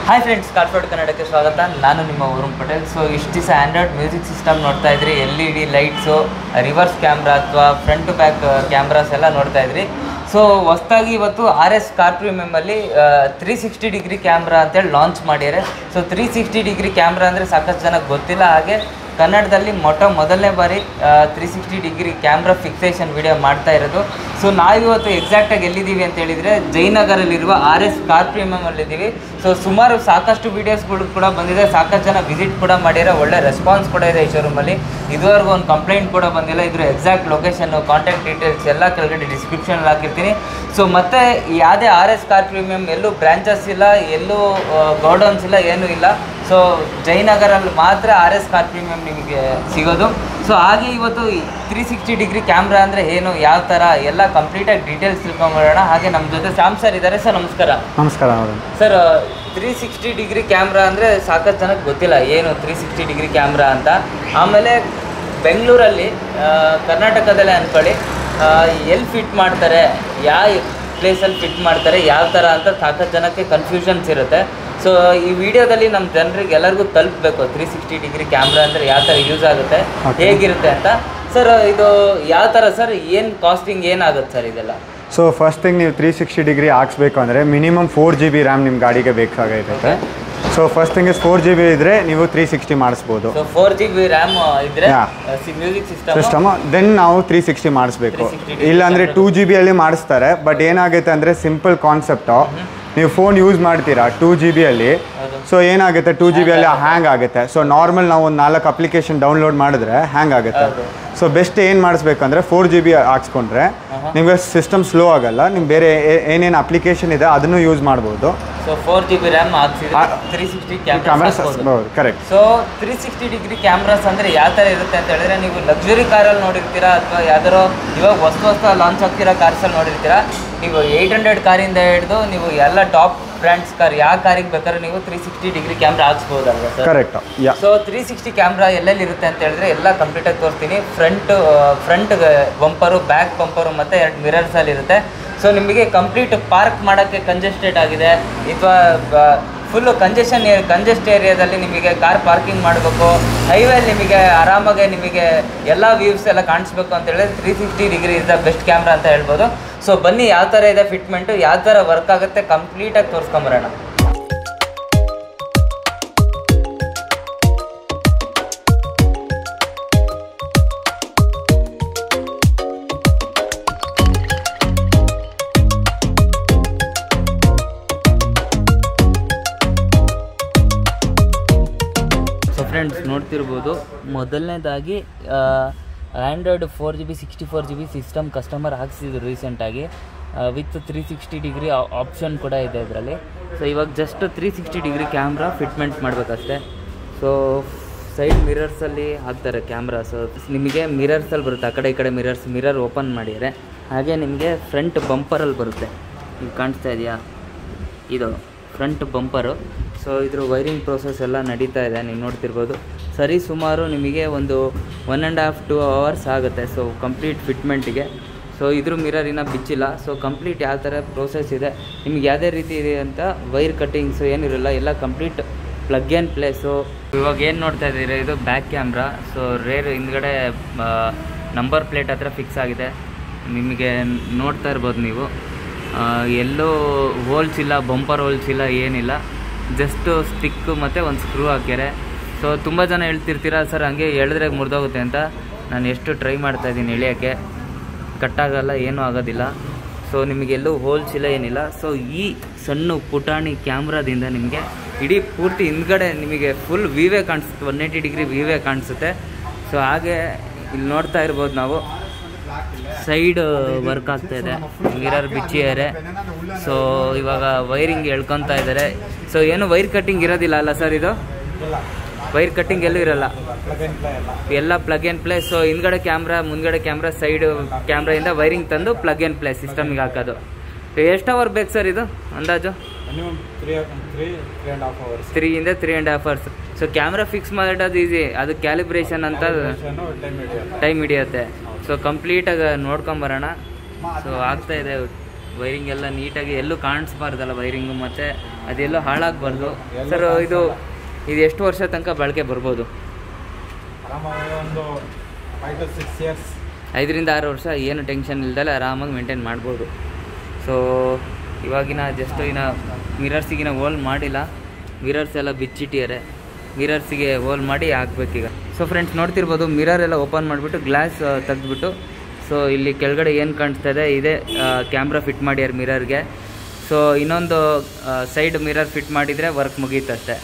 Hi friends corporate ಕನ್ನಡಕ್ಕೆ ಸ್ವಾಗತ ನಾನು ನಿಮ್ಮ ವರುಣ್ ಪಟೇಲ್ ಸೊ ಇಷ್ಟು ದಿವಸ ಆ್ಯಂಡ್ರಾಯ್ಡ್ ಮ್ಯೂಸಿಕ್ ಸಿಸ್ಟಮ್ ನೋಡ್ತಾ ಇದ್ರಿ L E D lights reverse camera ಅಥವಾ ಫ್ರಂಟ್ ಟು ಬ್ಯಾಕ್ ಕ್ಯಾಮ್ರಾಸ್ ಎಲ್ಲ ನೋಡ್ತಾ ಇದ್ರಿ ಸೊ ಹೊಸ್ದಾಗಿ ಇವತ್ತು ಆರ್ ಎಸ್ ಕಾರ್ಪ್ರಿಮಿಯಮಲ್ಲಿ ತ್ರೀ ಸಿಕ್ಸ್ಟಿ ಡಿಗ್ರಿ ಕ್ಯಾಮ್ರಾ ಅಂತೇಳಿ ಲಾಂಚ್ ಮಾಡ್ಯಾರೆ so three sixty degree camera ಅಂದರೆ ಸಾಕಷ್ಟು ಜನಕ್ಕೆ ಗೊತ್ತಿಲ್ಲ ಹಾಗೆ ಕನ್ನಡದಲ್ಲಿ ಮೊಟ್ಟ ಮೊದಲನೇ ಬಾರಿ three sixty degree camera fixation video ಮಾಡ್ತಾ ಇರೋದು ಸೊ ನಾವಿವತ್ತು ಎಕ್ಸಾಕ್ಟಾಗಿ ಎಲ್ಲಿದ್ದೀವಿ ಅಂತ ಹೇಳಿದರೆ ಜಯನಗರಲ್ಲಿರುವ ಆರ್ ಎಸ್ ಕಾರ್ ಪ್ರೀಮಿಯಮಲ್ಲಿದ್ದೀವಿ ಸೊ ಸುಮಾರು ಸಾಕಷ್ಟು ವೀಡಿಯೋಸ್ಗಳು ಕೂಡ ಬಂದಿದೆ ಸಾಕಷ್ಟು ಜನ ವಿಸಿಟ್ ಕೂಡ ಮಾಡಿರೋ ಒಳ್ಳೆ ರೆಸ್ಪಾನ್ಸ್ ಕೂಡ ಇದೆ ಈ ಶೋರೂಮಲ್ಲಿ ಇದುವರೆಗೂ ಒಂದು ಕಂಪ್ಲೇಂಟ್ ಕೂಡ ಬಂದಿಲ್ಲ ಇದ್ರ ಎಕ್ಸಾಕ್ಟ್ ಲೊಕೇಶನ್ನು ಕಾಂಟ್ಯಾಕ್ಟ್ ಡೀಟೇಲ್ಸ್ ಎಲ್ಲ ಕೆಳಗಡೆ ಡಿಸ್ಕ್ರಿಪ್ಷನಲ್ಲಿ ಹಾಕಿರ್ತೀನಿ ಸೊ ಮತ್ತೆ ಯಾವುದೇ ಆರ್ ಎಸ್ ಕಾರ್ ಪ್ರೀಮಿಯಂ ಎಲ್ಲೂ ಬ್ರಾಂಚಸ್ ಇಲ್ಲ ಎಲ್ಲೂ ಗೌಡೌನ್ಸ್ ಇಲ್ಲ ಏನೂ ಇಲ್ಲ ಸೊ ಜಯನಗರಲ್ಲಿ ಮಾತ್ರ ಆರ್ ಎಸ್ ಕಾರ್ ಪ್ರೀಮಿಯಂ ನಿಮಗೆ ಸಿಗೋದು ಸೊ ಹಾಗೆ ಇವತ್ತು ತ್ರೀ ಸಿಕ್ಸ್ಟಿ ಡಿಗ್ರಿ ಕ್ಯಾಮ್ರಾ ಅಂದರೆ ಏನು ಯಾವ ಥರ ಎಲ್ಲ ಕಂಪ್ಲೀಟಾಗಿ ಡೀಟೇಲ್ಸ್ ತಿಳ್ಕೊಂಬರೋಣ ಹಾಗೆ ನಮ್ಮ ಜೊತೆ ಶ್ಯಾಮ್ ಸರ್ ಇದ್ದಾರೆ ಸರ್ ನಮಸ್ಕಾರ ನಮಸ್ಕಾರ madam sir three sixty degree camera ಅಂದರೆ ಸಾಕಷ್ಟು ಜನಕ್ಕೆ ಗೊತ್ತಿಲ್ಲ ಏನು ತ್ರೀ ಸಿಕ್ಸ್ಟಿ ಡಿಗ್ರಿ ಕ್ಯಾಮ್ರಾ ಅಂತ ಆಮೇಲೆ ಬೆಂಗಳೂರಲ್ಲಿ ಆ, ಕರ್ನಾಟಕದಲ್ಲೇ ಅಂದ್ಕೊಳ್ಳಿ ಎಲ್ಲಿ ಫಿಟ್ ಮಾಡ್ತಾರೆ ಯಾವ ಪ್ಲೇಸಲ್ಲಿ ಫಿಟ್ ಮಾಡ್ತಾರೆ ಯಾವ ಥರ ಅಂತ ಸಾಕಷ್ಟು ಜನಕ್ಕೆ ಕನ್ಫ್ಯೂಷನ್ಸ್ ಇರುತ್ತೆ ಸೊ ಈ ವಿಡಿಯೋದಲ್ಲಿ ನಮ್ಮ ಜನರಿಗೆ ಎಲ್ಲರಿಗೂ ತಲುಪಬೇಕು ತ್ರೀ ಸಿಕ್ಸ್ಟಿ ಡಿಗ್ರಿ ಕ್ಯಾಮ್ರಾ ಅಂದರೆ ಯಾವ ಥರ ಯೂಸ್ ಆಗುತ್ತೆ Okay. ಹೇಗಿರುತ್ತೆ ಅಂತ ಸರ್ ಇದು ಯಾವ ಥರ ಸರ್ ಏನು ಕಾಸ್ಟಿಂಗ್ ಏನಾಗುತ್ತೆ ಸರ್ ಇದೆಲ್ಲ ಸೊ ಫಸ್ಟ್ ಥಿಂಗ್ ನೀವು ತ್ರೀ ಸಿಕ್ಸ್ಟಿ ಡಿಗ್ರಿ ಹಾಕ್ಸ್ಬೇಕು ಅಂದರೆ minimum four G B RAM ನಿಮ್ಮ ಗಾಡಿಗೆ ಬೇಕಾಗಿರುತ್ತೆ so first thing is four G B ಇದ್ದರೆ ನೀವು ತ್ರೀ ಸಿಕ್ಸ್ಟಿ ಮಾಡಿಸ್ಬೋದು so four G B RAM ಇದ್ರೆ Yeah. Music system system then ನಾವು ತ್ರೀ ಸಿಕ್ಸ್ಟಿ ಮಾಡಿಸ್ಬೇಕು 360 ಇಲ್ಲಾಂದರೆ ಟೂ ಜಿ ಬಿಯಲ್ಲಿ ಮಾಡಿಸ್ತಾರೆ ಬಟ್ ಏನಾಗುತ್ತೆ ಅಂದರೆ ಸಿಂಪಲ್ ಕಾನ್ಸೆಪ್ಟು ನೀವು ಫೋನ್ ಯೂಸ್ ಮಾಡ್ತೀರಾ ಟೂ ಜಿ ಬಿಯಲ್ಲಿ ಹೌದು. ಸೊ ಏನಾಗುತ್ತೆ ಟೂ ಜಿ ಬಿಯಲ್ಲಿ ಹ್ಯಾಂಗ್ ಆಗುತ್ತೆ ಸೊ ನಾರ್ಮಲ್ ನಾವು ಒಂದು ನಾಲ್ಕು ಅಪ್ಲಿಕೇಶನ್ ಡೌನ್ಲೋಡ್ ಮಾಡಿದ್ರೆ ಹ್ಯಾಂಗ್ ಆಗುತ್ತೆ ಹೌದು. ಸೊ ಬೆಸ್ಟ್ ಏನು ಮಾಡಿಸ್ಬೇಕಂದ್ರೆ ಫೋರ್ ಜಿ ಬಿ ಹಾಕ್ಸ್ಕೊಂಡ್ರೆ ನಿಮಗೆ ಸಿಸ್ಟಮ್ ಸ್ಲೋ ಆಗಲ್ಲ ನಿಮ್ಗೆ ಬೇರೆ ಏ- ಏನೇನು ಅಪ್ಲಿಕೇಶನ್ ಇದೆ ಅದನ್ನು ಯೂಸ್ ಮಾಡ್ಬೋದು so four G B RAM ಹಾಕ್ಸಿದ್ರೆ ಆ, three sixty cameras camera correct so three sixty degree cameras ಅಂದರೆ ಯಾವ ಥರ ಇರುತ್ತೆ ಅಂತ ಹೇಳಿದ್ರೆ ನೀವು ಲಕ್ಸುರಿ ಕಾರಲ್ಲಿ ನೋಡಿರ್ತೀರಾ ಅಥವಾ ಯಾವ್ದಾರೋ ಇವಾಗ ಹೊಸ ಹೊಸ ಲಾಂಚ್ ಆಗ್ತಿರೋ ಕಾರ್ಸಲ್ಲಿ ನೋಡಿರ್ತೀರಾ ನೀವು ಏಯ್ಟ್ ಹಂಡ್ರೆಡ್ ಕಾರಿಂದ ಹಿಡಿದು ನೀವು ಎಲ್ಲ ಟಾಪ್ ಬ್ರ್ಯಾಂಡ್ಸ್ ಕಾರ್ ಯಾವ ಕಾರಿಗೆ ಬೇಕಾದ್ರೆ ನೀವು ತ್ರೀ ಸಿಕ್ಸ್ಟಿ ಡಿಗ್ರಿ ಕ್ಯಾಮ್ರಾ ಹಾಕ್ಸ್ಬೋದಲ್ವಾ sir correct ya so three sixty camera ಎಲ್ಲೆಲ್ಲಿ ಇರುತ್ತೆ ಅಂತ ಹೇಳಿದ್ರೆ ಎಲ್ಲ ಕಂಪ್ಲೀಟಾಗಿ ತೋರಿಸ್ತೀನಿ front front bumper back bumper ಮತ್ತು ಎರಡು ಮಿರರ್ಸಲ್ಲಿ ಇರುತ್ತೆ ಸೊ ನಿಮಗೆ ಕಂಪ್ಲೀಟ್ ಪಾರ್ಕ್ ಮಾಡೋಕ್ಕೆ ಕಂಜೆಸ್ಟೆಡ್ ಆಗಿದೆ ಅಥವಾ ಫುಲ್ಲು ಕಂಜೆಷನ್ ಕಂಜೆಸ್ಟ್ ಏರಿಯಾದಲ್ಲಿ ನಿಮಗೆ ಕಾರ್ ಪಾರ್ಕಿಂಗ್ ಮಾಡಬೇಕು ಹೈವೇಲಿ ನಿಮಗೆ ಆರಾಮಾಗಿ ನಿಮಗೆ ಎಲ್ಲ ವ್ಯೂಸ್ ಎಲ್ಲ ಕಾಣಿಸ್ಬೇಕು ಅಂತ ಹೇಳಿದ್ರೆ three sixty degree is the best camera ಅಂತ ಹೇಳ್ಬೋದು ಸೊ ಬನ್ನಿ ಯಾವ ಥರ ಇದೆ ಫಿಟ್ಮೆಂಟು ಯಾವ ಥರ ವರ್ಕ್ ಆಗುತ್ತೆ ಕಂಪ್ಲೀಟಾಗಿ ತೋರಿಸ್ಕೊಂಬರೋಣ ಸೊ ಫ್ರೆಂಡ್ಸ್ ನೋಡ್ತಿರ್ಬೋದು ಮೊದಲನೇದಾಗಿ android four G B sixty four G B system customer ಹಾಕ್ಸಿದ್ರು ರೀಸೆಂಟಾಗಿ with three sixty degree option ಕೂಡ ಇದೆ ಇದರಲ್ಲಿ ಸೊ ಇವಾಗ just three sixty degree camera fitment ಮಾಡಬೇಕಷ್ಟೆ ಸೊ ಸೈಡ್ ಮಿರರ್ಸಲ್ಲಿ ಹಾಕ್ತಾರೆ ಕ್ಯಾಮ್ರಾಸು ನಿಮಗೆ ಮಿರರ್ಸಲ್ಲಿ ಬರುತ್ತೆ ಆ ಕಡೆ ಈ ಕಡೆ ಮಿರರ್ಸ್ ಮಿರರ್ ಓಪನ್ ಮಾಡಿದರೆ ಹಾಗೆ ನಿಮಗೆ ಫ್ರಂಟ್ ಬಂಪರಲ್ಲಿ ಬರುತ್ತೆ ಈಗ ಕಾಣಿಸ್ತಾ ಇದೆಯಾ ಇದು ಫ್ರಂಟ್ ಬಂಪರು ಸೊ ಇದ್ರ ವೈರಿಂಗ್ ಪ್ರೋಸೆಸ್ ಎಲ್ಲ ನಡೀತಾ ಇದೆ ನೀವು ನೋಡ್ತಿರ್ಬೋದು ಸರಿ ಸುಮಾರು ನಿಮಗೆ ಒಂದು one and half two hours ಆಗುತ್ತೆ ಸೊ ಕಂಪ್ಲೀಟ್ ಫಿಟ್ಮೆಂಟಿಗೆ ಸೊ ಇದ್ರ ಮಿರರ್ ಇನ್ನೂ ಬಿಚ್ಚಿಲ್ಲ ಸೊ ಕಂಪ್ಲೀಟ್ ಯಾವ ಥರ ಪ್ರೋಸೆಸ್ ಇದೆ ನಿಮ್ಗೆ ಯಾವುದೇ ರೀತಿ ಇದೆ ಅಂತ ವೈರ್ ಕಟ್ಟಿಂಗ್ಸು ಏನಿರಲ್ಲ ಎಲ್ಲ ಕಂಪ್ಲೀಟ್ ಪ್ಲಗ್ ಆ್ಯಂಡ್ ಪ್ಲೇಸು ಇವಾಗ ಏನು ನೋಡ್ತಾ ಇದ್ದೀರಾ ಇದು ಬ್ಯಾಕ್ ಕ್ಯಾಮ್ರಾ ಸೊ ರೇರ್ ಹಿಂದ್ಗಡೆ ನಂಬರ್ ಪ್ಲೇಟ್ ಹತ್ರ ಫಿಕ್ಸ್ ಆಗಿದೆ ನಿಮಗೆ ನೋಡ್ತಾ ಇರ್ಬೋದು ನೀವು ಆ, ಎಲ್ಲೂ ಹೋಲ್ಸ್ ಇಲ್ಲ ಬಂಪರ್ ಹೋಲ್ಸ್ ಇಲ್ಲ ಏನಿಲ್ಲ ಜಸ್ಟು ಸ್ಟಿಕ್ಕು ಮತ್ತು ಒಂದು ಸ್ಕ್ರೂ ಹಾಕ್ಯಾರೆ ಸೊ ತುಂಬ ಜನ ಹೇಳ್ತಿರ್ತೀರ ಸರ್ ಹಂಗೆ ಎಳೆದ್ರೆ ಮುರಿದೋಗುತ್ತೆ ಅಂತ ನಾನು ಎಷ್ಟು ಟ್ರೈ ಮಾಡ್ತಾ ಇದ್ದೀನಿ ಎಳೆಯೋಕ್ಕೆ ಕಟ್ಟಾಗಲ್ಲ ಏನೂ ಆಗೋದಿಲ್ಲ ಸೊ ನಿಮಗೆಲ್ಲೂ ಹೋಲ್ಸ್ ಇಲ್ಲ ಏನಿಲ್ಲ ಸೊ ಈ ಸಣ್ಣ ಪುಟಾಣಿ ಕ್ಯಾಮ್ರಾದಿಂದ ನಿಮಗೆ ಇಡೀ ಪೂರ್ತಿ ಹಿಂದ್ಗಡೆ ನಿಮಗೆ ಫುಲ್ ವಿವೇ ಕಾಣಿಸುತ್ತೆ ಒನ್ ಏಯ್ಟಿ ಡಿಗ್ರಿ ವಿವೇ ಕಾಣಿಸುತ್ತೆ ಸೊ ಹಾಗೆ ಇಲ್ಲಿ ನೋಡ್ತಾ ಇರ್ಬೋದು ನಾವು ಸೈಡ್ ವರ್ಕ್ ಆಗ್ತಾ ಇದೆ ಮಿರರ್ ಬಿಚ್ಚಿದ್ದಾರೆ ಸೊ ಇವಾಗ ವೈರಿಂಗ್ ಎಳ್ಕೊತಾ ಇದ್ದಾರೆ ಸೊ ಏನು ವೈರ್ ಕಟ್ಟಿಂಗ್ ಇರೋದಿಲ್ಲ ಅಲ್ಲ ಸರ್ ಇದು ವೈರ್ ಕಟ್ಟಿಂಗ್ ಎಲ್ಲೂ ಇರಲ್ಲ ಎಲ್ಲ ಪ್ಲಗ್ ಆ್ಯಂಡ್ ಪ್ಲೇ ಸೊ ಹಿಂದ್ಗಡೆ ಕ್ಯಾಮ್ರಾ ಮುಂದ್ಗಡೆ ಕ್ಯಾಮ್ರಾ ಸೈಡ್ ಕ್ಯಾಮ್ರಾಯಿಂದ ವೈರಿಂಗ್ ತಂದು ಪ್ಲಗ್ ಆ್ಯಂಡ್ ಪ್ಲೇ ಸಿಸ್ಟಮಿಗೆ ಹಾಕೋದು ಎಷ್ಟು ಅವರ್ ಬೇಕು ಸರ್ ಇದು ಅಂದಾಜು minimum three three three and half hours three ಇಂದ three and half hours so camera fix ಮಾಡೋದು ಈಸಿ ಅದು ಕ್ಯಾಲಿಬ್ರೇಷನ್ ಅಂತ ಟೈಮ್ ಹಿಡಿಯುತ್ತೆ ಟೈಮ್ ಹಿಡಿಯುತ್ತೆ ಸೊ ಕಂಪ್ಲೀಟಾಗಿ ನೋಡ್ಕೊಂಬರೋಣ ಸೊ ಆಗ್ತಾ ಇದೆ ವೈರಿಂಗ್ ಎಲ್ಲ ನೀಟಾಗಿ ಎಲ್ಲೂ ಕಾಣಿಸ್ಬಾರ್ದಲ್ಲ ವೈರಿಂಗು ಮತ್ತು ಅದೆಲ್ಲೋ ಹಾಳಾಗಬಾರ್ದು ಸರ್ ಇದು ಇದು ಎಷ್ಟು ವರ್ಷ ತನಕ ಬಳಕೆ ಬರ್ಬೋದು ಆರಾಮಾಗಿ ಒಂದು ಫೈವ್ ಟು ಸಿಕ್ಸ್ ಇಯರ್ಸ್ ಐದರಿಂದ ಆರು ವರ್ಷ ಏನು ಟೆನ್ಷನ್ ಇಲ್ದಲೆ ಆರಾಮಾಗಿ ಮೇಂಟೈನ್ ಮಾಡ್ಬೋದು ಸೊ ಇವಾಗಿನ ಜಸ್ಟ್ ಇನ್ನು ಮಿರರ್ಸಿಗಿನ ಹೋಲ್ ಮಾಡಿಲ್ಲ ಮಿರರ್ಸ್ ಎಲ್ಲ ಬಿಚ್ಚಿಟ್ಟಿದ್ದಾರೆ ಮಿರರ್ಸಿಗೆ ಹೋಲ್ ಮಾಡಿ ಹಾಕ್ಬೇಕೀಗ ಸೊ ಫ್ರೆಂಡ್ಸ್ ನೋಡ್ತಿರ್ಬೋದು ಮಿರರ್ ಎಲ್ಲ ಓಪನ್ ಮಾಡಿಬಿಟ್ಟು ಗ್ಲಾಸ್ ತೆಗೆದ್ಬಿಟ್ಟು ಸೊ ಇಲ್ಲಿ ಕೆಳಗಡೆ ಏನು ಕಾಣಿಸ್ತಾ ಇದೆ ಇದೇ ಕ್ಯಾಮ್ರಾ ಫಿಟ್ ಮಾಡ್ಯಾರ ಮಿರರ್ಗೆ ಸೊ ಇನ್ನೊಂದು ಸೈಡ್ ಮಿರರ್ ಫಿಟ್ ಮಾಡಿದರೆ ವರ್ಕ್ ಮುಗೀತಷ್ಟೇ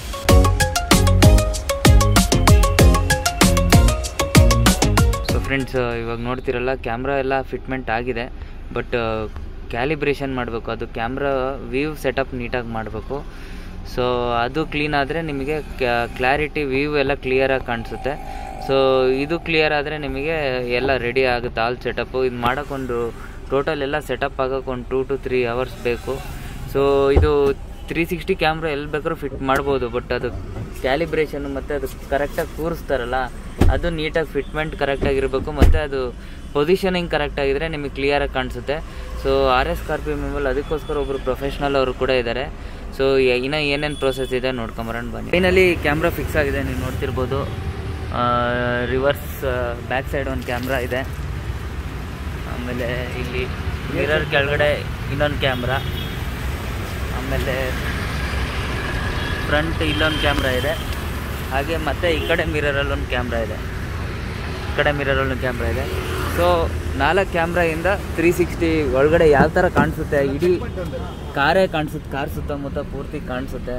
ಸೊ ಫ್ರೆಂಡ್ಸ್ ಇವಾಗ ನೋಡ್ತಿರಲ್ಲ ಕ್ಯಾಮ್ರಾ ಎಲ್ಲ ಫಿಟ್ಮೆಂಟ್ ಆಗಿದೆ ಬಟ್ ಕ್ಯಾಲಿಬ್ರೇಷನ್ ಮಾಡಬೇಕು ಅದು ಕ್ಯಾಮ್ರಾ ವ್ಯೂ ಸೆಟಪ್ ನೀಟಾಗಿ ಮಾಡಬೇಕು ಸೊ ಅದು ಕ್ಲೀನ್ ಆದರೆ ನಿಮಗೆ ಕ್ಲಾರಿಟಿ ವ್ಯೂ ಎಲ್ಲ ಕ್ಲಿಯರಾಗಿ ಕಾಣಿಸುತ್ತೆ ಸೊ ಇದು ಕ್ಲಿಯರ್ ಆದರೆ ನಿಮಗೆ ಎಲ್ಲ ರೆಡಿ ಆಗುತ್ತೆ ಆಲ್ ಸೆಟಪ್ಪು ಇದು ಮಾಡೋಕ್ಕೊಂದು ಟೋಟಲ್ ಎಲ್ಲ ಸೆಟಪ್ ಆಗೋಕೆ ಒಂದು ಟೂ ಟು ತ್ರೀ ಅವರ್ಸ್ ಬೇಕು ಸೊ ಇದು ತ್ರೀ ಸಿಕ್ಸ್ಟಿ ಕ್ಯಾಮ್ರಾ ಎಲ್ಲಿ ಬೇಕಾದ್ರೂ ಫಿಟ್ ಮಾಡ್ಬೋದು ಬಟ್ ಅದು ಕ್ಯಾಲಿಬ್ರೇಷನ್ ಮತ್ತು ಅದು ಕರೆಕ್ಟಾಗಿ ಕೂರಿಸ್ತಾರಲ್ಲ ಅದು ನೀಟಾಗಿ ಫಿಟ್ಮೆಂಟ್ ಕರೆಕ್ಟಾಗಿರಬೇಕು ಮತ್ತು ಅದು ಪೊಸಿಷನಿಂಗ್ ಕರೆಕ್ಟಾಗಿದ್ದರೆ ನಿಮಗೆ ಕ್ಲಿಯರಾಗಿ ಕಾಣಿಸುತ್ತೆ ಸೊ ಆರ್ ಎಸ್ ಕಾರ್ಪಿ ಮೆಮಲ್ ಅದಕ್ಕೋಸ್ಕರ ಒಬ್ಬರು ಪ್ರೊಫೆಷ್ನಲ್ ಅವರು ಕೂಡ ಇದ್ದಾರೆ ಸೊ ಇನ್ನೂ ಏನೇನು ಪ್ರೋಸೆಸ್ ಇದೆ ನೋಡ್ಕೊಂಬರೋಣ ಬನ್ನಿ ಫೈನಲಿ ಕ್ಯಾಮ್ರಾ ಫಿಕ್ಸ್ ಆಗಿದೆ ನೀವು ನೋಡ್ತಿರ್ಬೋದು ರಿವರ್ಸ್ ಬ್ಯಾಕ್ ಸೈಡ್ ಒಂದು ಕ್ಯಾಮ್ರಾ ಇದೆ ಆಮೇಲೆ ಇಲ್ಲಿ ಮಿರರ್ ಕೆಳಗಡೆ ಇನ್ನೊಂದು ಕ್ಯಾಮ್ರಾ ಆಮೇಲೆ ಫ್ರಂಟ್ ಇಲ್ಲೊಂದು ಕ್ಯಾಮ್ರಾ ಇದೆ ಹಾಗೆ ಮತ್ತೆ ಈ ಕಡೆ ಮಿರರಲ್ಲಿ ಒಂದು ಕ್ಯಾಮ್ರಾ ಇದೆ ಈ ಕಡೆ ಮಿರರಲ್ಲಿ ಒಂದು ಕ್ಯಾಮ್ರಾ ಇದೆ ಸೊ ನಾಲ್ಕು ಕ್ಯಾಮ್ರಾಯಿಂದ ತ್ರೀ ಸಿಕ್ಸ್ಟಿ ಒಳಗಡೆ ಯಾವ ಥರ ಕಾಣಿಸುತ್ತೆ ಇಡೀ ಕಾರೇ ಕಾಣಿಸುತ್ತೆ ಕಾರ್ ಸುತ್ತಮುತ್ತ ಪೂರ್ತಿ ಕಾಣಿಸುತ್ತೆ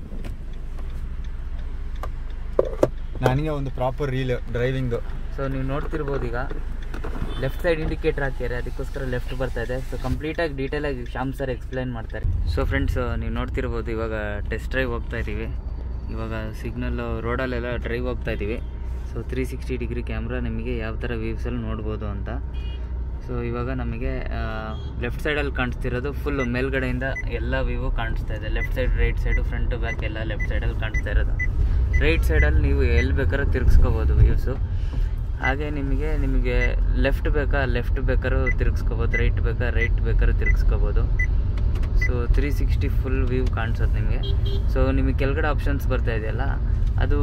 ನನಗೆ ಒಂದು ಪ್ರಾಪರ್ ರೀಲ್ ಡ್ರೈವಿಂಗು ಸೊ ನೀವು ನೋಡ್ತಿರ್ಬೋದು ಈಗ ಲೆಫ್ಟ್ ಸೈಡ್ ಇಂಡಿಕೇಟರ್ ಹಾಕ್ಯಾರೆ ಅದಕ್ಕೋಸ್ಕರ ಲೆಫ್ಟ್ ಬರ್ತಾ ಇದೆ ಸೊ ಕಂಪ್ಲೀಟಾಗಿ ಡೀಟೇಲಾಗಿ ಶ್ಯಾಮ್ ಸರ್ ಎಕ್ಸ್ಪ್ಲೈನ್ ಮಾಡ್ತಾರೆ ಸೊ ಫ್ರೆಂಡ್ಸ್ ನೀವು ನೋಡ್ತಿರ್ಬೋದು ಇವಾಗ ಟೆಸ್ಟ್ ಡ್ರೈವ್ ಹೋಗ್ತಾ ಇದ್ದೀವಿ ಇವಾಗ ಸಿಗ್ನಲ್ ರೋಡಲ್ಲೆಲ್ಲ ಡ್ರೈವ್ ಹೋಗ್ತಾ ಇದ್ದೀವಿ so three sixty degree camera ನಿಮಗೆ ಯಾವ ಥರ ವ್ಯೂಸಲ್ಲಿ ನೋಡ್ಬೋದು ಅಂತ ಸೊ ಇವಾಗ ನಮಗೆ ಲೆಫ್ಟ್ ಸೈಡಲ್ಲಿ ಕಾಣಿಸ್ತಿರೋದು ಫುಲ್ಲು ಮೇಲ್ಗಡೆಯಿಂದ ಎಲ್ಲ ವ್ಯೂ ಕಾಣಿಸ್ತಾ ಇದೆ left side right side front back ಎಲ್ಲ ಲೆಫ್ಟ್ ಸೈಡಲ್ಲಿ ಕಾಣಿಸ್ತಾ ಇರೋದು ರೈಟ್ ಸೈಡಲ್ಲಿ ನೀವು ಎಲ್ಲಿ ಬೇಕಾದ್ರೂ ತಿರ್ಗಿಸ್ಕೋಬೋದು ವ್ಯೂಸು ಹಾಗೆ ನಿಮಗೆ ನಿಮಗೆ ಲೆಫ್ಟ್ ಬೇಕಾ ಲೆಫ್ಟ್ ಬೇಕಾದ್ರೂ ತಿರ್ಗಿಸ್ಕೋಬೋದು ರೈಟ್ ಬೇಕಾ ರೈಟ್ ಬೇಕಾದ್ರೂ ತಿರ್ಗಿಸ್ಕೋಬೋದು so three sixty full view ಕಾಣಿಸುತ್ತೆ ನಿಮಗೆ ಸೊ ನಿಮಗೆ ಕೆಳಗಡೆ ಆಪ್ಷನ್ಸ್ ಬರ್ತಾ ಇದೆಯಲ್ಲ ಅದು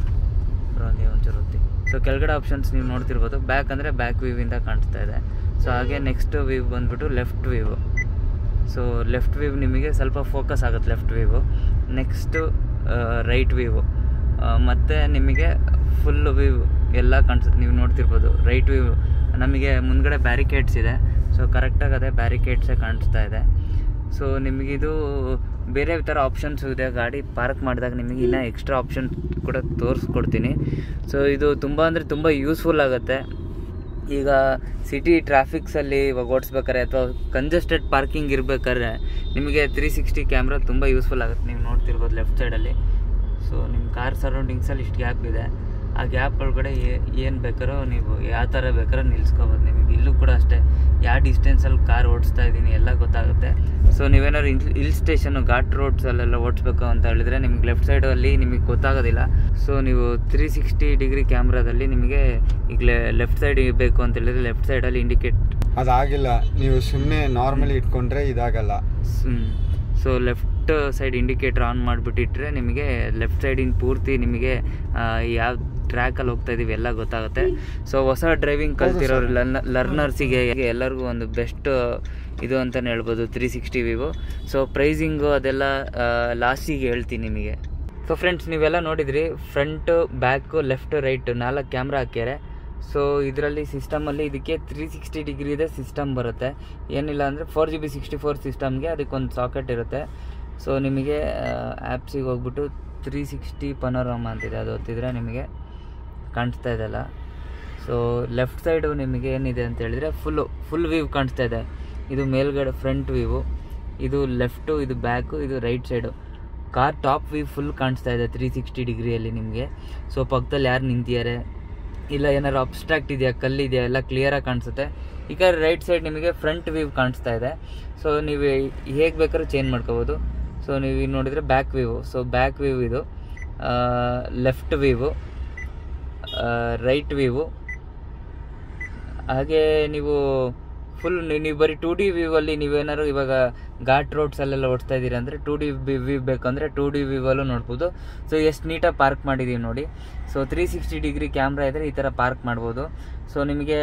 ಹಾಗೆ ಒಂಚೂರು ಹೊತ್ತಿ ಸೊ ಕೆಳಗಡೆ ಆಪ್ಷನ್ಸ್ ನೀವು ನೋಡ್ತಿರ್ಬೋದು ಬ್ಯಾಕ್ ಅಂದರೆ ಬ್ಯಾಕ್ ವ್ಯೂವಿಂದ ಕಾಣಿಸ್ತಾ ಇದೆ ಸೊ ಹಾಗೆ ನೆಕ್ಸ್ಟ್ ವ್ಯೂ ಬಂದುಬಿಟ್ಟು left view so left view ನಿಮಗೆ ಸ್ವಲ್ಪ ಫೋಕಸ್ ಆಗುತ್ತೆ left view next right view ಮತ್ತು ನಿಮಗೆ ಫುಲ್ ವ್ಯೂ ಎಲ್ಲ ಕಾಣಿಸುತ್ತೆ ನೀವು ನೋಡ್ತಿರ್ಬೋದು ರೈಟ್ ವ್ಯೂ ನಮಗೆ ಮುಂದ್ಗಡೆ ಬ್ಯಾರಿಕೇಡ್ಸ್ ಇದೆ ಸೊ ಕರೆಕ್ಟಾಗಿ ಅದೇ ಬ್ಯಾರಿಕೇಡ್ಸೇ ಕಾಣಿಸ್ತಾ ಇದೆ ಸೊ ನಿಮಗಿದು ಬೇರೆ ಥರ ಆಪ್ಷನ್ಸ್ ಇದೆ ಗಾಡಿ ಪಾರ್ಕ್ ಮಾಡಿದಾಗ ನಿಮಗೆ ಇನ್ನೂ ಎಕ್ಸ್ಟ್ರಾ ಆಪ್ಷನ್ ಕೂಡ ತೋರಿಸ್ಕೊಡ್ತೀನಿ ಸೊ ಇದು ತುಂಬ ಅಂದರೆ ತುಂಬ ಯೂಸ್ಫುಲ್ ಆಗುತ್ತೆ ಈಗ ಸಿಟಿ ಟ್ರಾಫಿಕ್ಸಲ್ಲಿ ಇವಾಗ ಓಡಿಸ್ಬೇಕಾರೆ ಅಥವಾ ಕಂಜೆಸ್ಟೆಡ್ ಪಾರ್ಕಿಂಗ್ ಇರಬೇಕಾದ್ರೆ ನಿಮಗೆ ತ್ರೀ ಸಿಕ್ಸ್ಟಿ ಕ್ಯಾಮ್ರಾ ತುಂಬ ಯೂಸ್ಫುಲ್ ಆಗುತ್ತೆ ನೀವು ನೋಡ್ತಿರ್ಬೋದು ಲೆಫ್ಟ್ ಸೈಡಲ್ಲಿ ಸೊ ನಿಮ್ಮ ಕಾರ್ ಸರೌಂಡಿಂಗ್ಸಲ್ಲಿ ಇಷ್ಟು ಗ್ಯಾಪ್ ಇದೆ ಆ ಗ್ಯಾಪ್ ಒಳಗಡೆ ಏನು ಬೇಕಾರೋ ನೀವು ಯಾವ ಥರ ಬೇಕಾರೋ ನಿಲ್ಸ್ಕೊಬೋದು ನಿಮಗೆ ಇಲ್ಲೂ ಕೂಡ ಅಷ್ಟೇ ಯಾವ ಡಿಸ್ಟೆನ್ಸಲ್ಲಿ ಕಾರ್ ಓಡಿಸ್ತಾ ಇದ್ದೀನಿ ಎಲ್ಲ ಗೊತ್ತಾಗುತ್ತೆ ಸೊ ನೀವೇನಾದ್ರು ಹಿಲ್ ಹಿಲ್ ಸ್ಟೇಷನು ಘಾಟ್ ರೋಡ್ಸಲ್ಲೆಲ್ಲ ಓಡಿಸ್ಬೇಕು ಅಂತ ಹೇಳಿದ್ರೆ ನಿಮ್ಗೆ ಲೆಫ್ಟ್ ಸೈಡಲ್ಲಿ ನಿಮಗೆ ಗೊತ್ತಾಗೋದಿಲ್ಲ ಸೊ ನೀವು ತ್ರೀ ಸಿಕ್ಸ್ಟಿ ಡಿಗ್ರಿ ಕ್ಯಾಮ್ರಾದಲ್ಲಿ ನಿಮಗೆ ಈಗ ಲೆಫ್ಟ್ ಸೈಡ್ ಬೇಕು ಅಂತ ಹೇಳಿದ್ರೆ ಲೆಫ್ಟ್ ಸೈಡಲ್ಲಿ ಇಂಡಿಕೇಟ್ ಅದಾಗಿಲ್ಲ ನೀವು ಸುಮ್ಮನೆ ನಾರ್ಮಲಿ ಇಟ್ಕೊಂಡ್ರೆ ಇದಾಗಲ್ಲ so left side indicator on ಮಾಡಿಬಿಟ್ಟಿಟ್ರೆ ನಿಮಗೆ ಲೆಫ್ಟ್ ಸೈಡಿನ ಪೂರ್ತಿ ನಿಮಗೆ ಯಾವ ಟ್ರ್ಯಾಕಲ್ಲಿ ಹೋಗ್ತಾ ಇದೀವಿ ಎಲ್ಲ ಗೊತ್ತಾಗುತ್ತೆ ಸೊ ಹೊಸ ಡ್ರೈವಿಂಗ್ ಕಲ್ತಿರೋರು ಲರ್ನರ್ಸಿಗೆ ಎಲ್ಲರಿಗೂ ಒಂದು ಬೆಸ್ಟ್ ಇದು ಅಂತಲೇ ಹೇಳ್ಬೋದು three sixty Vivo so pricing ಅದೆಲ್ಲ ಲಾಸ್ಟಿಗೆ ಹೇಳ್ತೀನಿ ನಿಮಗೆ ಸೊ ಫ್ರೆಂಡ್ಸ್ ನೀವೆಲ್ಲ ನೋಡಿದ್ರಿ ಫ್ರಂಟು ಬ್ಯಾಕು ಲೆಫ್ಟ್ ರೈಟ್ ನಾಲ್ಕು ಕ್ಯಾಮ್ರಾ ಹಾಕ್ಯಾರೆ ಸೊ ಇದರಲ್ಲಿ ಸಿಸ್ಟಮಲ್ಲಿ ಇದಕ್ಕೆ ತ್ರೀ ಸಿಕ್ಸ್ಟಿ ಡಿಗ್ರಿ ಇದೆ ಸಿಸ್ಟಮ್ ಬರುತ್ತೆ ಏನಿಲ್ಲ ಅಂದರೆ four G B sixty four ಸಿಸ್ಟಮ್ಗೆ ಅದಕ್ಕೊಂದು ಸಾಕೆಟ್ ಇರುತ್ತೆ ಸೊ ನಿಮಗೆ ಆ್ಯಪ್ಸಿಗೆ ಹೋಗ್ಬಿಟ್ಟು ತ್ರೀ ಸಿಕ್ಸ್ಟಿ ಪನೋರಮ ಅಂತಿದೆ ಅದು ಒತ್ತಿದ್ರೆ ನಿಮಗೆ ಕಾಣಿಸ್ತಾ ಇದೆಲ್ಲ ಸೊ ಲೆಫ್ಟ್ ಸೈಡು ನಿಮಗೆ ಏನಿದೆ ಅಂತ ಹೇಳಿದರೆ ಫುಲ್ಲು ಫುಲ್ ವ್ಯೂ ಕಾಣಿಸ್ತಾ ಇದೆ ಇದು ಮೇಲ್ಗಡೆ ಫ್ರಂಟ್ ವ್ಯೂ ಇದು ಲೆಫ್ಟು ಇದು ಬ್ಯಾಕು ಇದು right side car top view full ಕಾಣಿಸ್ತಾ ಇದೆ ತ್ರೀ ಸಿಕ್ಸ್ಟಿ ಡಿಗ್ರಿಯಲ್ಲಿ ನಿಮಗೆ ಸೊ ಪಕ್ಕದಲ್ಲಿ ಯಾರು ನಿಂತಿದ್ದಾರೆ ಇಲ್ಲ ಏನಾರು ಅಬ್ಸ್ಟ್ರಾಕ್ಟ್ ಇದೆಯಾ ಕಲ್ಲಿದೆಯಾ ಎಲ್ಲ ಕ್ಲಿಯರಾಗಿ ಕಾಣಿಸುತ್ತೆ ಈಗ ರೈಟ್ ಸೈಡ್ ನಿಮಗೆ ಫ್ರಂಟ್ ವ್ಯೂ ಕಾಣಿಸ್ತಾ ಇದೆ ಸೊ ನೀವು ಹೇಗೆ ಬೇಕಾದ್ರೂ ಚೇಂಜ್ ಮಾಡ್ಕೋಬೋದು ಸೊ ನೀವು ಈಗ ನೋಡಿದರೆ back view so back view ಇದು ಲೆಫ್ಟ್ ವ್ಯೂ ರೈಟ್ ವ್ಯೂ ಹಾಗೆ ನೀವು ಫುಲ್ ನೀವು ಬರೀ ಟೂ ಡಿ ವ್ಯೂವಲ್ಲಿ ನೀವೇನಾದ್ರು ಇವಾಗ ಘಾಟ್ ರೋಡ್ಸಲ್ಲೆಲ್ಲ ಓಡಿಸ್ತಾ ಇದ್ದೀರಿ ಅಂದರೆ ಟೂ ಡಿ ವ್ಯೂ ಬೇಕಂದರೆ ಟೂ ಡಿ ವ್ಯೂವಲ್ಲೂ ನೋಡ್ಬೋದು ಸೊ ಎಷ್ಟು ನೀಟಾಗಿ ಪಾರ್ಕ್ ಮಾಡಿದ್ದೀವಿ ನೋಡಿ so three sixty degree camera ಇದ್ದರೆ ಈ ಥರ ಪಾರ್ಕ್ ಮಾಡ್ಬೋದು ಸೊ ನಿಮಗೆ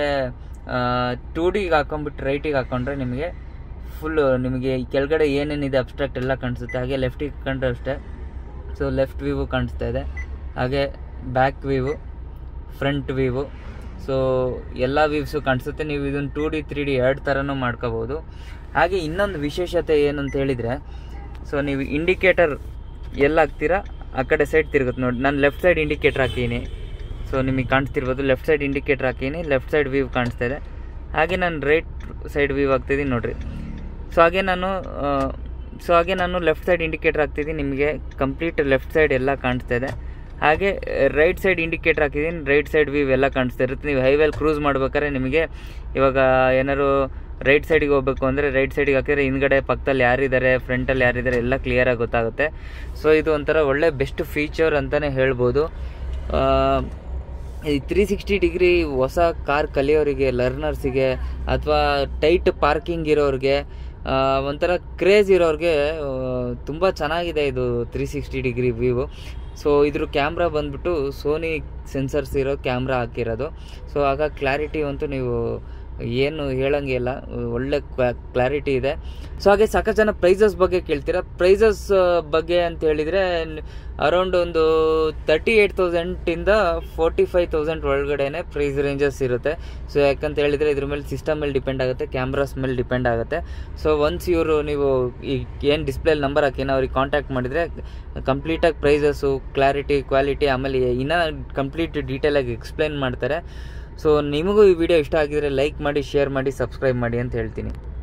ಟೂ ಡಿಗೆ ಹಾಕೊಂಡ್ಬಿಟ್ಟು ರೈಟಿಗೆ ಹಾಕೊಂಡ್ರೆ ನಿಮಗೆ ಫುಲ್ಲು ನಿಮಗೆ ಈ ಕೆಳಗಡೆ ಏನೇನಿದೆ ಅಬ್ಸ್ಟ್ರಾಕ್ಟ್ ಎಲ್ಲ ಕಾಣಿಸುತ್ತೆ ಹಾಗೆ ಲೆಫ್ಟಿಗೆ ಕಂಡ್ರೆ ಅಷ್ಟೇ ಸೊ ಲೆಫ್ಟ್ ವ್ಯೂವು ಕಾಣಿಸ್ತಾ ಇದೆ ಹಾಗೆ back view front view so ಎಲ್ಲ ವ್ಯೂವ್ಸು ಕಾಣಿಸುತ್ತೆ ನೀವು ಇದನ್ನು ಟೂ ಡಿ ತ್ರೀ ಡಿ ಎರಡು ಥರನೂ ಮಾಡ್ಕೋಬೋದು ಹಾಗೆ ಇನ್ನೊಂದು ವಿಶೇಷತೆ ಏನಂತ ಹೇಳಿದರೆ ಸೊ ನೀವು ಇಂಡಿಕೇಟರ್ ಎಲ್ಲ ಹಾಕ್ತೀರಾ ಆ ಕಡೆ ಸೈಡ್ ತಿರುಗುತ್ತೆ ನೋಡಿ ನಾನು ಲೆಫ್ಟ್ ಸೈಡ್ ಇಂಡಿಕೇಟರ್ ಹಾಕೀನಿ ಸೊ ನಿಮಗೆ ಕಾಣಿಸ್ತಿರ್ಬೋದು ಲೆಫ್ಟ್ ಸೈಡ್ ಇಂಡಿಕೇಟರ್ ಹಾಕೀನಿ ಲೆಫ್ಟ್ ಸೈಡ್ ವ್ಯೂ ಕಾಣಿಸ್ತಾ ಇದೆ ಹಾಗೆ ನಾನು ರೈಟ್ ಸೈಡ್ ವ್ಯೂ ಹಾಕ್ತಿದ್ದೀನಿ ನೋಡಿರಿ ಸೊ ಹಾಗೆ ನಾನು ಸೊ ಹಾಗೆ ನಾನು ಲೆಫ್ಟ್ ಸೈಡ್ ಇಂಡಿಕೇಟರ್ ಹಾಕ್ತಿದ್ದೀನಿ ನಿಮಗೆ ಕಂಪ್ಲೀಟ್ ಲೆಫ್ಟ್ ಸೈಡ್ ಎಲ್ಲ ಕಾಣಿಸ್ತಾ ಇದೆ ಹಾಗೆ ರೈಟ್ ಸೈಡ್ ಇಂಡಿಕೇಟರ್ ಹಾಕಿದ್ದೀನಿ ರೈಟ್ ಸೈಡ್ ವ್ಯೂ ಎಲ್ಲ ಕಾಣಿಸ್ತಾ ಇರುತ್ತೆ ನೀವು ಹೈವೇಲಿ ಕ್ರೂಸ್ ಮಾಡ್ಬೇಕಾದ್ರೆ ನಿಮಗೆ ಇವಾಗ ಏನಾದ್ರು ರೈಟ್ ಸೈಡಿಗೆ ಹೋಗ್ಬೇಕು ಅಂದರೆ ರೈಟ್ ಸೈಡಿಗೆ ಹಾಕಿದ್ರೆ ಹಿಂದ್ಗಡೆ ಪಕ್ಕದಲ್ಲಿ ಯಾರಿದ್ದಾರೆ ಫ್ರಂಟಲ್ಲಿ ಯಾರಿದ್ದಾರೆ ಎಲ್ಲ ಕ್ಲಿಯರಾಗಿ ಗೊತ್ತಾಗುತ್ತೆ ಸೊ ಇದು ಒಂಥರ ಒಳ್ಳೆ ಬೆಸ್ಟ್ ಫೀಚರ್ ಅಂತಲೇ ಹೇಳ್ಬೋದು ಆ, ಈ ತ್ರೀ ಸಿಕ್ಸ್ಟಿ ಡಿಗ್ರಿ ಹೊಸ ಕಾರ್ ಕಲಿಯೋರಿಗೆ ಲರ್ನರ್ಸಿಗೆ ಅಥವಾ ಟೈಟ್ ಪಾರ್ಕಿಂಗ್ ಇರೋರಿಗೆ ಆ, ಒಂಥರ ಕ್ರೇಜ್ ಇರೋರಿಗೆ ತುಂಬ ಚೆನ್ನಾಗಿದೆ ಇದು three sixty degree view so ಇದ್ರ ಕ್ಯಾಮ್ರಾ ಬಂದ್ಬಿಟ್ಟು ಸೋನಿ ಸೆನ್ಸರ್ಸ್ ಇರೋ ಕ್ಯಾಮ್ರಾ ಹಾಕಿರೋದು ಸೊ ಆಗ ಕ್ಲಾರಿಟಿ ಅಂತೂ ನೀವು ಏನು ಹೇಳಂಗೆ ಇಲ್ಲ ಒಳ್ಳೆ ಕ್ಲಾರಿಟಿ ಇದೆ ಸೊ ಹಾಗೆ ಸಾಕಷ್ಟು ಜನ ಪ್ರೈಸಸ್ ಬಗ್ಗೆ ಕೇಳ್ತೀರಾ ಪ್ರೈಸಸ್ ಬಗ್ಗೆ ಅಂತ ಹೇಳಿದರೆ ಅರೌಂಡ್ ಒಂದು ತರ್ಟಿ ಏಯ್ಟ್ ತೌಸಂಡಿಂದ ಫೋರ್ಟಿ ಫೈವ್ ತೌಸಂಡ್ ಒಳಗಡೆನೆ ಪ್ರೈಸ್ ರೇಂಜಸ್ ಇರುತ್ತೆ ಸೊ ಯಾಕಂತ ಹೇಳಿದರೆ ಇದ್ರ ಮೇಲೆ ಸಿಸ್ಟಮ್ ಮೇಲೆ ಡಿಪೆಂಡ್ ಆಗುತ್ತೆ ಕ್ಯಾಮ್ರಾಸ್ ಮೇಲೆ ಡಿಪೆಂಡ್ ಆಗುತ್ತೆ ಸೊ ಒನ್ಸ್ ಇವರು ನೀವು ಈ ಏನು ಡಿಸ್ಪ್ಲೇಲಿ ನಂಬರ್ ಹಾಕಿ ಅವ್ರಿಗೆ ಕಾಂಟ್ಯಾಕ್ಟ್ ಮಾಡಿದರೆ ಕಂಪ್ಲೀಟಾಗಿ ಪ್ರೈಸಸ್ಸು ಕ್ಲಾರಿಟಿ ಕ್ವಾಲಿಟಿ ಆಮೇಲೆ ಇನ್ನೂ ಕಂಪ್ಲೀಟ್ ಡೀಟೇಲಾಗಿ ಎಕ್ಸ್ಪ್ಲೈನ್ ಮಾಡ್ತಾರೆ ಸೊ ನಿಮಗೂ ಈ ವಿಡಿಯೋ ಇಷ್ಟ ಆಗಿದ್ರೆ ಲೈಕ್ ಮಾಡಿ ಶೇರ್ ಮಾಡಿ ಸಬ್ಸ್ಕ್ರೈಬ್ ಮಾಡಿ ಅಂತ ಹೇಳ್ತೀನಿ